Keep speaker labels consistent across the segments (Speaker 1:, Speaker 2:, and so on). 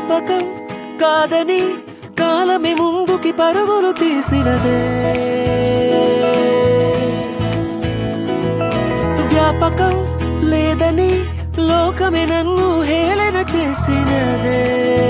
Speaker 1: జ్ఞాపకం కాదని కాలమే ముందుకి పరుగులు తీసినదే వ్యాపకం లేదని లోకమే నన్ను హేళన చేసినదే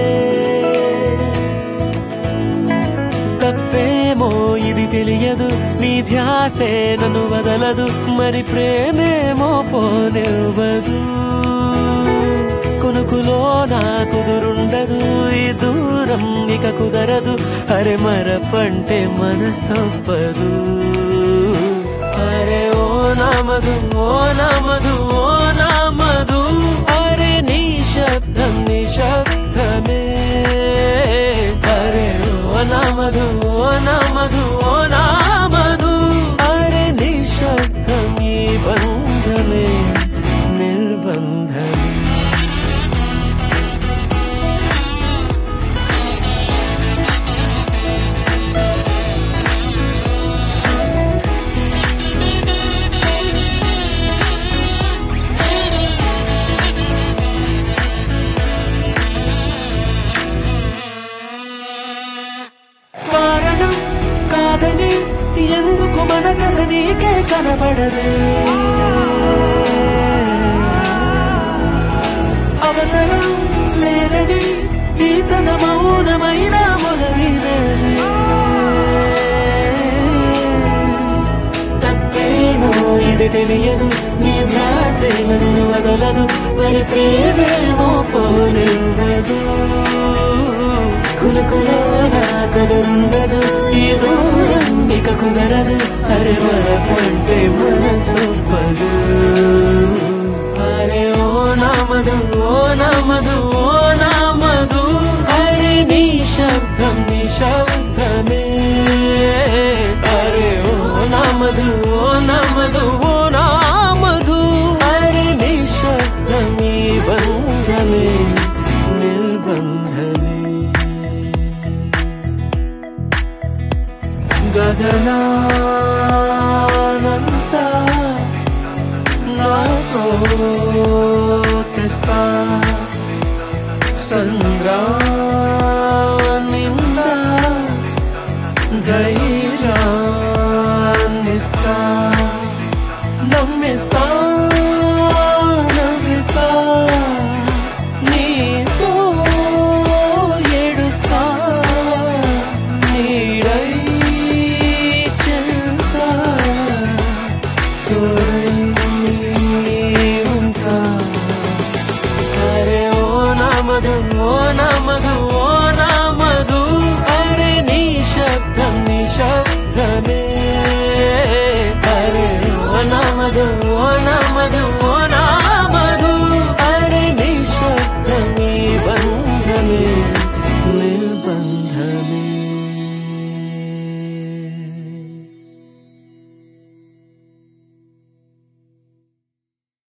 Speaker 1: తప్పేమో ఇది తెలియదు నీ ధ్యాసే నన్ను వదలదు మరి ప్రేమేమో పోనివ్వదు కొనుకులో నా కుదురుండదు ఈ దూరం ఇక కుదరదు అరే మరపంటే మనసొప్పదు అరే ఓ నామదు ఓ నామదు ఓ నామదు అరే నీ శబ్దం నీ శబ్దమే అరే ఓ నామదు ఓ నామదు ఓ నామదు అరే నీ శబ్దం ఈ బంధమే నిర్బంధమే కారణం కాదని ఎందుకు మన కథ నీకే కనబడదే అవసరం లేదని ఈ తన మౌనమైన మొలవినదే తప్పేమో ఇది తెలియదు నీ ధ్యాసే నన్ను వదలదు మరి ప్రేమేమో పోనివ్వదు కులుకులో నా కదురుండదు ఈ దూరం ఇక కుదరదు అరే మనకంటే మనసొప్పదు అరే ఓ నామదు ఓ నామదు ఓ నామదు అరే నీ శబ్దం నీ శబ్దమే అరే ఓ నామదు ఓ నామదు ఓ నామదు అరే నీ శబ్దం ఈ బంధమే నిర్బంధమే గగనానంత నాతో తెస్తా సంద్రాన్నిందా ధైర్యాన్నిస్తా నమ్మిస్తా